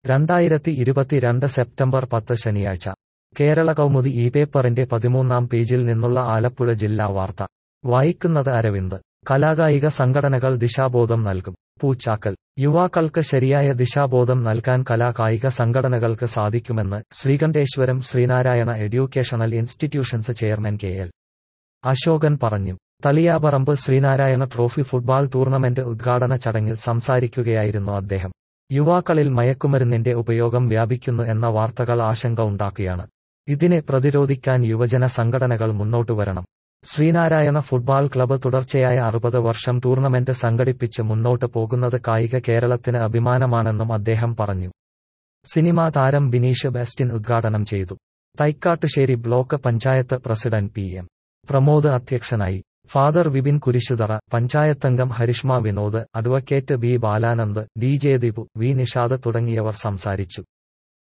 രണ്ടായിരത്തി ഇരുപത്തിരണ്ട് സെപ്റ്റംബർ പത്ത് ശനിയാഴ്ച കേരള കൗമുദി ഈ പേപ്പറിന്റെ പതിമൂന്നാം പേജിൽ നിന്നുള്ള ആലപ്പുഴ ജില്ലാ വാർത്ത വായിക്കുന്നത് അരവിന്ദ് കലാകായിക സംഘടനകൾ ദിശാബോധം നൽകും പൂച്ചാക്കൽ യുവാക്കൾക്ക് ശരിയായ ദിശാബോധം നൽകാൻ കലാകായിക സംഘടനകൾക്ക് സാധിക്കുമെന്ന് Sreekanteswaram Sreenarayana educational institutions chairman K L Ashokan പറഞ്ഞു Thaliyaparamba Sreenarayana trophy football tournament ഉദ്ഘാടന ചടങ്ങിൽ സംസാരിക്കുകയായിരുന്നു അദ്ദേഹം യുവാക്കളിൽ മയക്കുമരുന്നിന്റെ ഉപയോഗം വ്യാപിക്കുന്നു എന്ന വാർത്തകൾ ആശങ്ക ഉണ്ടാക്കുകയാണ് ഇതിനെ പ്രതിരോധിക്കാൻ യുവജന സംഘടനകൾ മുന്നോട്ടു വരണം ശ്രീനാരായണ ഫുട്ബോൾ ക്ലബ്ബ് തുടർച്ചയായ അറുപത് വർഷം ടൂർണമെന്റ് സംഘടിപ്പിച്ച് മുന്നോട്ട് പോകുന്നത് കായിക കേരളത്തിന് അഭിമാനമാണെന്നും അദ്ദേഹം പറഞ്ഞു സിനിമാ താരം ബിനീഷ് ബെസ്റ്റിൻ ഉദ്ഘാടനം ചെയ്തു Thaikkattussery block panchayat president P M Pramod അധ്യക്ഷനായി ഫാദർ വിപിൻ കുരിശുതറ പഞ്ചായത്തംഗം Harishma Vinod advocate B Balanand D J Dipu V Nishad തുടങ്ങിയവർ സംസാരിച്ചു